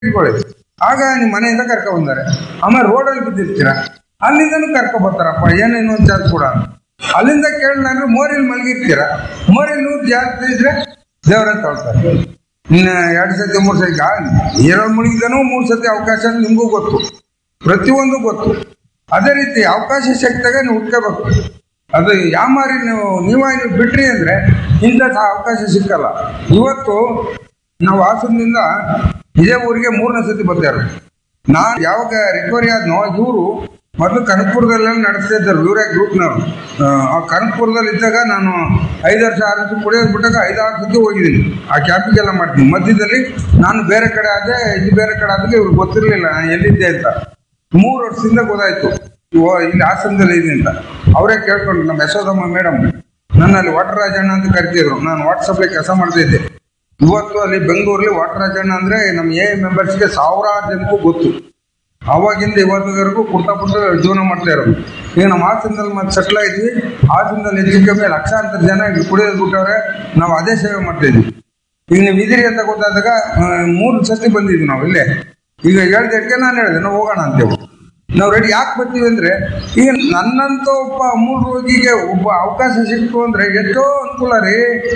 ಇಟ್ಕೊಳ್ಳಿ ಆಗ ನಿಮ್ಮ ಮನೆಯಿಂದ ಕರ್ಕೊ ಬಂದಾರೆ ಆಮೇಲೆ ರೋಡಲ್ಲಿ ಬಿದ್ದಿರ್ತೀರ ಅಲ್ಲಿಂದನೂ ಕರ್ಕೊ ಬರ್ತಾರಪ್ಪ ಏನು ಇನ್ನೊಂದು ಚಾರ್ಜ್ ಕೂಡ ಅಲ್ಲಿಂದ ಕೇಳಿದ್ರೆ ಮೋರಿಲ್ ಮಲಗಿರ್ತೀರ ಮೋರಿಲ್ ನೂರು ಜಾಸ್ತಿ ಇದ್ರೆ ದೇವರ ತೊಳ್ತಾರೆ ಇನ್ನು ಎರಡು ಸತಿ ಮೂರು ಸತಿ ಈಗ ನೀರಲ್ಲಿ ಮುಳುಗಿದನೂ ಮೂರು ಸತಿ ಅವಕಾಶ ಅಂತ ನಿಮಗೂ ಗೊತ್ತು ಪ್ರತಿಯೊಂದು ಗೊತ್ತು ಅದೇ ರೀತಿ ಅವಕಾಶ ಸಿಕ್ತಾಗ ನೀವು ಹುಡ್ಕೋಬೇಕು ಅದು ಯಾಮಾರಿ ನೀವು ನೀವ ನೀವು ಬಿಟ್ರಿ ಅಂದ್ರೆ ಇಂಥ ಸಹ ಅವಕಾಶ ಸಿಕ್ಕಲ್ಲ ಇವತ್ತು ನಾವು ಹಾಸನದಿಂದ ಇದೇ ಊರಿಗೆ ಮೂರನೇ ಸತಿ ಬರ್ತಾರೆ ನಾನು ಯಾವಾಗ ರಿಕವರಿ ಆದ್ನೋ ಇವರು ಮೊದಲು ಕನಕಪುರದಲ್ಲೆಲ್ಲ ನಡೆಸ್ತಾ ಇದ್ದರು ಇವರೇ ಗ್ರೂಪ್ನವರು ಆ ಕನಕಪುರದಲ್ಲಿ ಇದ್ದಾಗ ನಾನು ಐದು ವರ್ಷ ಆರು ವರ್ಷ ಕುಡಿಯೋದು ಬಿಟ್ಟಾಗ ಐದಾರು ಸತಿ ಹೋಗಿದ್ದೀನಿ ಆ ಕ್ಯಾಂಪಿಗೆಲ್ಲ ಮಾಡ್ತೀನಿ ಮಧ್ಯದಲ್ಲಿ ನಾನು ಬೇರೆ ಕಡೆ ಆದೆ ಇದು ಬೇರೆ ಕಡೆ ಆದಾಗ ಇವ್ರಿಗೆ ಗೊತ್ತಿರಲಿಲ್ಲ ನಾನು ಎಲ್ಲಿದ್ದೆ ಅಂತ ಮೂರು ವರ್ಷದಿಂದ ಗೊತ್ತಾಯ್ತು ಓ ಇಲ್ಲಿ ಹಾಸನದಲ್ಲಿ ಇದೆ ಅಂತ ಅವರೇ ಕೇಳ್ಕೊಂಡು ನಮ್ಮ ಯಶೋದಮ್ಮ ಮೇಡಮ್ ನನ್ನಲ್ಲಿ ವಾಟರ್ ರಾಜಣ್ಣ ಅಂತ ಕರಿತಿದ್ರು ನಾನು ವಾಟ್ಸಪ್ಲಿ ಕೆಲಸ ಮಾಡ್ತಾ ಇದ್ದೆ ಇವತ್ತು ಅಲ್ಲಿ ಬೆಂಗಳೂರಲ್ಲಿ ವಾಟರ್ ರಾಜಣ್ಣ ಅಂದ್ರೆ ನಮ್ಮ ಎ ಮೆಂಬರ್ಸ್ಗೆ ಸಾವಿರಾರು ಜನಕ್ಕೂ ಗೊತ್ತು ಅವಾಗಿಂದ ಇವತ್ತಿವರೆಗೂ ಕುರ್ತಾ ಪುಟ್ಟ ಜೀವನ ಮಾಡ್ತಾ ಇರೋದು ಈಗ ನಮ್ಮ ಹಾಸನದಲ್ಲಿ ಮತ್ತೆ ಸೆಟ್ಲ್ ಆಯ್ತೀವಿ ಹಾಸನದಲ್ಲಿ ಹೆಚ್ಚು ಕಮ್ಮಿ ಲಕ್ಷಾಂತರ ಜನ ಈಗ ಕುಡಿಯೋದು ಬಿಟ್ಟವ್ರೆ ನಾವು ಅದೇ ಸೇವೆ ಮಾಡ್ತಾ ಇದ್ವಿ ಈಗ ನೀವು ಇದಿರಿ ಅಂತ ಗೊತ್ತಾದಾಗ ಆ, ಮೂರು ಸತಿ ಬಂದಿದ್ವಿ ನಾವು ಇಲ್ಲೇ ಈಗ ಹೇಳ್ದಕ್ಕೆ ನಾನು ಹೇಳಿದೆ ನಾವು ಹೋಗೋಣ ಅಂತೇವು ನಾವು ರೆಡಿ ಯಾಕೆ ಬರ್ತೀವಿ ಅಂದ್ರೆ ಈಗ ನನ್ನಂತ ಒಬ್ಬ ಮೂರು ರೋಗಿಗೆ ಒಬ್ಬ ಅವಕಾಶ ಸಿಕ್ತು ಅಂದ್ರೆ ಎಷ್ಟೋ ಅನುಕೂಲ ರೀ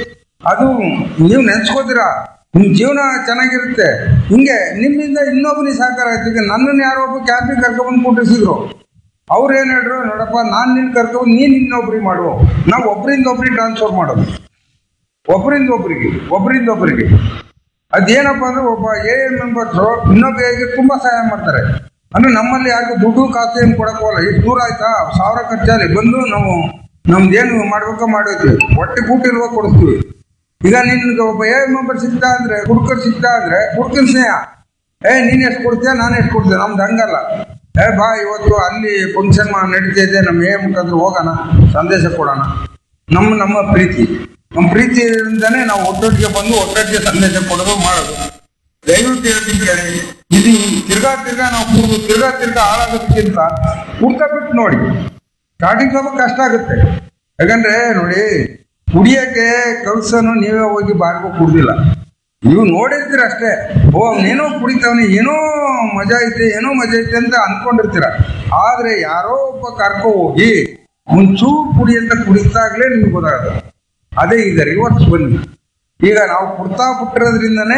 ಅದು ನೀವು ನೆನ್ಸ್ಕೋತೀರಾ ನಿಮ್ ಜೀವನ ಚೆನ್ನಾಗಿರುತ್ತೆ ಹಿಂಗೆ ನಿಮ್ಮಿಂದ ಇನ್ನೊಬ್ಬನಿಗೆ ಸಹಕಾರ ಆಯ್ತು ಈಗ ನನ್ನನ್ನು ಯಾರೋ ಒಬ್ಬ ಕ್ಯಾಂಪಿಗೆ ಕರ್ಕೊಂಡ್ಬಂದು ಕೂಟಿಸಿದ್ರು ಅವ್ರು ಏನ್ ಹೇಳ್ರು ನೋಡಪ್ಪ ನಾನು ನಿನ್ ಕರ್ಕೊಂಡು ನೀನ್ ಇನ್ನೊಬ್ರಿಗೆ ಮಾಡು ನಾವು ಒಬ್ರಿಂದ ಒಬ್ರಿಗೆ ಟ್ರಾನ್ಸ್ಫರ್ ಮಾಡೋದು ಒಬ್ಬರಿಂದ ಒಬ್ಬರಿಗೆ ಒಬ್ಬರಿಂದ ಒಬ್ಬರಿಗೆ ಅದೇನಪ್ಪ ಅಂದ್ರೆ ಒಬ್ಬ ಎ ಎಂ ಮೆಂಬರ್ಸ್ ಇನ್ನೊಬ್ಬರಿಗೆ ತುಂಬಾ ಸಹಾಯ ಮಾಡ್ತಾರೆ ಅಂದ್ರೆ ನಮ್ಮಲ್ಲಿ ಯಾಕೆ ದುಡ್ಡು ಕಾಸು ಏನು ಕೊಡಕ್ ಹೋಗಲ್ಲ ಇಷ್ಟು ದೂರ ಆಯ್ತಾ ಸಾವಿರ ಖರ್ಚಾಲಿ ಬಂದು ನಾವು ನಮ್ದೇನು ಮಾಡ್ಬೇಕೋ ಮಾಡಿರ್ತೀವಿ ಹೊಟ್ಟೆ ಕೂಟಿರುವ ಕೊಡಿಸ್ತೀವಿ ಈಗ ನಿನ್ಗೆ ಒಬ್ಬ ಎ ಎಂ ಮೆಂಬರ್ ಸಿಗ್ತಾ ಅಂದ್ರೆ ಹುಡುಕರ್ ಸಿಗ್ತಾ ಅಂದ್ರೆ ಹುಡುಕನ್ ಸ್ನೇಹ ಏ ನೀನ್ ಎಷ್ಟು ಕೊಡ್ತೀಯ ನಾನು ಎಷ್ಟು ಕೊಡ್ತೀಯ ನಮ್ದು ಹಂಗಲ್ಲ ಏ ಬಾ ಇವತ್ತು ಅಲ್ಲಿ ಫಂಕ್ಷನ್ ನಡೀತಾ ಇದೆ ನಮ್ಮ ಎ ಮುಖಾಂತರ ಹೋಗೋಣ ಸಂದೇಶ ಕೊಡೋಣ ನಮ್ಮ ನಮ್ಮ ಪ್ರೀತಿ ನಮ್ಮ ಪ್ರೀತಿಯಿಂದನೇ ನಾವು ಒಟ್ಟೊಟ್ಟಿಗೆ ಬಂದು ಒಟ್ಟೊಟ್ಟಿಗೆ ಸಂದೇಶ ಕೊಡೋದು ಮಾಡೋದು ದಯವಿಟ್ಟು ಹೇಳ್ತೀನಿ ಕೇಳಿ ಇದು ತಿರ್ಗಾ ತಿರ್ಗಾ ನಾವು ಕುಡ್ದು ತಿರ್ಗಾ ತಿರ್ಗಾ ಹಾಳಾಗೋದಕ್ಕಿಂತ ಕುಡ್ತಾ ಬಿಟ್ಟು ನೋಡಿ ಸ್ಟಾರ್ಟಿಂಗ್ ಸ್ವಲ್ಪ ಕಷ್ಟ ಆಗುತ್ತೆ ಯಾಕಂದ್ರೆ ನೋಡಿ ಕುಡಿಯಕ್ಕೆ ಕಲ್ಸನು ನೀವೇ ಹೋಗಿ ಬಾರ್ಗೋ ಕುಡ್ದಿಲ್ಲ ನೀವು ನೋಡಿರ್ತೀರ ಅಷ್ಟೇ ಓ ಏನೋ ಕುಡಿತಾವನೆ ಏನೋ ಮಜಾ ಐತೆ ಏನೋ ಮಜಾ ಐತೆ ಅಂತ ಅನ್ಕೊಂಡಿರ್ತೀರ ಆದ್ರೆ ಯಾರೋ ಒಬ್ಬ ಕರ್ಕೊ ಹೋಗಿ ಒಂಚೂರು ಕುಡಿ ಅಂತ ಕುಡಿತಾಗ್ಲೇ ನಿಮ್ಗೆ ಗೊತ್ತಾಗುತ್ತೆ ಅದೇ ಈಗ ರಿವರ್ಸ್ ಬನ್ನಿ ಈಗ ನಾವು ಕುಡ್ತಾ ಬಿಟ್ಟಿರೋದ್ರಿಂದನೇ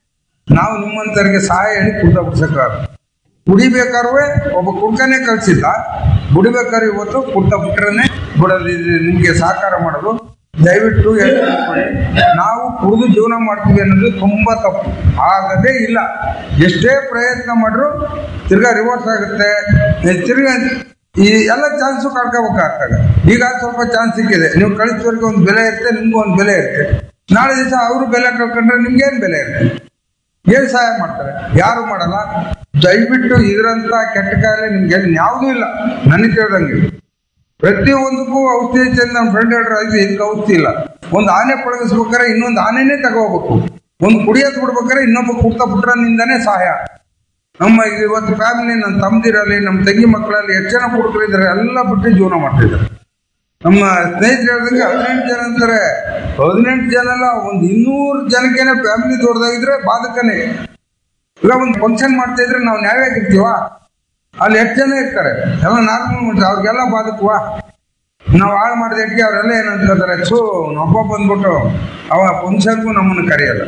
ನಾವು ನಿಮ್ಮಂತರಿಗೆ ಸಹಾಯ ಹೇಳಿ ಕುಡ್ತಾ ಬಿಡ್ಸಕ್ಕಾಗ ಕುಡಿಬೇಕಾದ್ರೆ ಒಬ್ಬ ಕುಡ್ಕನೇ ಕಳ್ಸಿದ್ದ ಕುಡಿಬೇಕಾದ್ರೆ ಇವತ್ತು ಕುಡ್ತಾ ಬಿಟ್ರನೆ ಬಿಡೋದು ಇದು ನಿಮ್ಗೆ ಸಹಕಾರ ಮಾಡೋದು ದಯವಿಟ್ಟು ಹೇಳ್ಕೊಳ್ಳಿ ನಾವು ಕುಡಿದು ಜೀವನ ಮಾಡ್ತೀವಿ ಅನ್ನೋದು ತುಂಬಾ ತಪ್ಪು ಆಗದೇ ಇಲ್ಲ ಎಷ್ಟೇ ಪ್ರಯತ್ನ ಮಾಡ್ರು ತಿರ್ಗಾ ರಿವರ್ಸ್ ಆಗುತ್ತೆ ಏ, ತಿರ್ಗಾ ಈ ಎಲ್ಲ ಚಾನ್ಸು ಕಳ್ಕೋಬೇಕಾಗ್ತದೆ ಈಗ ಸ್ವಲ್ಪ ಚಾನ್ಸ್ ಸಿಕ್ಕಿದೆ ನೀವು ಕಳಿಸೋರಿಗೆ ಒಂದು ಬೆಲೆ ಇರುತ್ತೆ ನಿಮ್ಗೂ ಒಂದು ಬೆಲೆ ಇರುತ್ತೆ ನಾಳೆ ದಿವಸ ಅವರು ಬೆಲೆ ಕಳ್ಕೊಂಡ್ರೆ ನಿಮ್ಗೇನು ಬೆಲೆ ಇರುತ್ತೆ ಏನ್ ಸಹಾಯ ಮಾಡ್ತಾರೆ ಯಾರು ಮಾಡಲ್ಲ ದಯವಿಟ್ಟು ಇದರಂತ ಕೆಟ್ಟ ಕಾಯಿಲೆ ನಿಮ್ಗೆ ಯಾವುದೂ ಇಲ್ಲ ನನಗೆ ತಿಳಿದಂಗೆ ಪ್ರತಿಯೊಂದಕ್ಕೂ ಔಷಧಿ ಐತೆ ಅಂತ ನಮ್ಮ ಫ್ರೆಂಡ್ ಹೇಳ್ರೆ ಅದು ಇದಕ್ಕೆ ಔಷಧಿ ಇಲ್ಲ ಒಂದು ಆನೆ ಪಳಗಿಸ್ಬೇಕಾದ್ರೆ ಇನ್ನೊಂದು ಆನೆನೇ ತಗೋಬೇಕು ಒಂದು ಕುಡಿಯೋದು ಬಿಡ್ಬೇಕಾದ್ರೆ ಇನ್ನೊಬ್ಬ ಕುಡ್ತಾ ಬಿಟ್ರನಿಂದನೇ ಸಹಾಯ ನಮ್ಮ ಈಗ ಇವತ್ತು ಫ್ಯಾಮಿಲಿ ನನ್ನ ತಮ್ಮದಿರಲ್ಲಿ ನಮ್ಮ ತಂಗಿ ಮಕ್ಕಳಲ್ಲಿ ಎಷ್ಟು ಜನ ಕುಡುಕರಿದ್ದಾರೆ ಎಲ್ಲ ಬಿಟ್ಟು ಜೀವನ ಮಾಡ್ತಿದ್ದಾರೆ ನಮ್ಮ ಸ್ನೇಹಿತರು ಹೇಳ್ದಂಗೆ ಹದಿನೆಂಟು ಜನ ಅಂತಾರೆ ಹದಿನೆಂಟು ಜನ ಅಲ್ಲ ಒಂದು ಇನ್ನೂರು ಜನಕ್ಕೇನೆ ಫ್ಯಾಮಿಲಿ ದೊಡ್ಡದಾಗಿದ್ರೆ ಬಾಧಕನೇ ಈಗ ಒಂದು ಫಂಕ್ಷನ್ ಮಾಡ್ತಾ ಇದ್ರೆ ನಾವು ನ್ಯಾಯವಾಗಿರ್ತೀವ ಅಲ್ಲಿ ಎಷ್ಟು ಜನ ಇರ್ತಾರೆ ಎಲ್ಲ ನಾರ್ಮಲ್ ಮಾಡ್ತಾರೆ ಅವ್ರಿಗೆಲ್ಲ ಬಾಧಕವಾ ನಾವು ಹಾಳು ಮಾಡಿದ ಇಟ್ಗೆ ಅವರೆಲ್ಲ ಏನಂತಾರೆ ಸೊ ಒಬ್ಬ ಬಂದ್ಬಿಟ್ಟು ಅವ ಫಂಕ್ಷನ್ಗೂ ನಮ್ಮನ್ನು ಕರೆಯಲ್ಲ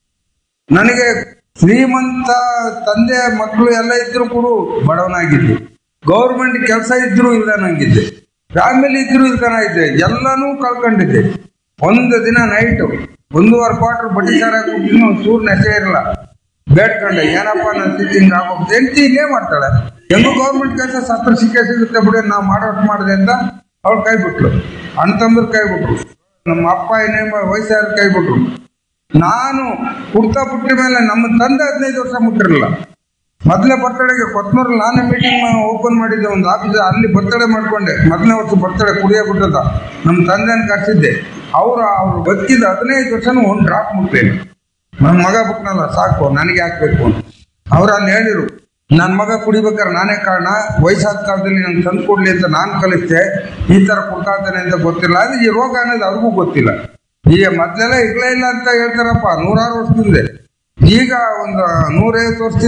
ನನಗೆ ಶ್ರೀಮಂತ ತಂದೆ ಮಕ್ಕಳು ಎಲ್ಲ ಇದ್ರು ಕೂಡ ಬಡವನಾಗಿದ್ದೆ ಗೌರ್ಮೆಂಟ್ ಕೆಲಸ ಇದ್ರು ಇಲ್ಲ ನಂಗಿದ್ದೆ ಫ್ಯಾಮಿಲಿ ಇದ್ರು ಇದ್ದೆ ಎಲ್ಲನೂ ಕಳ್ಕೊಂಡಿದ್ದೆ ಒಂದು ದಿನ ನೈಟು ಒಂದೂವರೆ ಕ್ವಾರ್ಟರ್ ಬಡ್ಡಿ ಸಾರ ಕೊಟ್ಟಿನ ಚೂರು ನೆಸೆ ಇರಲ್ಲ ಬೇಡ್ಕೊಂಡೆ ಏನಪ್ಪ ನನ್ನ ಸ್ಥಿತಿ ಹಿಂಗೆ ಆಗೋಗ್ತದೆ ಹೆಂಡತಿ ಹಿಂಗೇ ಮಾಡ್ತಾಳೆ ಹೆಂಗೋ ಗೌರ್ಮೆಂಟ್ ಕೆಲಸ ಸತ್ರ ಸಿಕ್ಕೇ ಸಿಗುತ್ತೆ ಬಿಡಿ ನಾವು ಮಾಡೋಷ್ಟು ಮಾಡಿದೆ ಅಂತ ಅವ್ಳು ಕೈ ಬಿಟ್ಲು ಅಣ್ಣ ತಮ್ಮರು ಕೈ ಬಿಟ್ರು ನಮ್ಮ ಅಪ್ಪ ಏನೇ ವಯಸ್ಸಾರ ಕೈ ಬಿಟ್ರು ನಾನು ಕುಡ್ತಾ ಬಿಟ್ಟ ಮೇಲೆ ನಮ್ಮ ತಂದೆ ಹದಿನೈದು ವರ್ಷ ಮುಟ್ಟಿರಲಿಲ್ಲ ಮೊದಲನೇ ಬರ್ತಡೆಗೆ ಕೊತ್ನೂರಲ್ಲಿ ನಾನೇ ಮೀಟಿಂಗ್ ಓಪನ್ ಮಾಡಿದ್ದೆ ಒಂದು ಆಫೀಸ್ ಅಲ್ಲಿ ಬರ್ತಡೆ ಮಾಡ್ಕೊಂಡೆ ಮೊದಲನೇ ವರ್ಷ ಬರ್ತಡೆ ಕುಡಿಯೋ ಬಿಟ್ಟದ ನಮ್ಮ ತಂದೆನ ಕರ್ಸಿದ್ದೆ ಅವ್ರು ಅವ್ರು ಬದುಕಿದ ಹದಿನೈದು ವರ್ಷನೂ ಒಂದು ಡ್ರಾಪ್ ಮುಟ್ಟೇನೆ ನನ್ನ ಮಗ ಬಿಟ್ನಲ್ಲ ಸಾಕು ನನಗೆ ಹಾಕ್ಬೇಕು ಅಂತ ಅವ್ರು ಅಲ್ಲಿ ಹೇಳಿರು ನನ್ನ ಮಗ ಕುಡಿಬೇಕಾದ್ರೆ ನಾನೇ ಕಾರಣ ವಯಸ್ಸಾದ ಕಾಲದಲ್ಲಿ ನಂಗೆ ತಂದು ಕೊಡ್ಲಿ ಅಂತ ನಾನು ಕಲಿಸ್ದೆ ಈ ತರ ಕುಡ್ಕಾತಾನೆ ಅಂತ ಗೊತ್ತಿಲ್ಲ ಅದು ಈ ರೋಗ ಅನ್ನೋದು ಅವ್ರಿಗೂ ಗೊತ್ತಿಲ್ಲ ಈಗ ಮೊದಲೆಲ್ಲ ಇರ್ಲೇ ಇಲ್ಲ ಅಂತ ಹೇಳ್ತಾರಪ್ಪ ನೂರಾರು ವರ್ಷದಿಂದ ಈಗ ಒಂದು ನೂರೈವತ್ತು ವರ್ಷ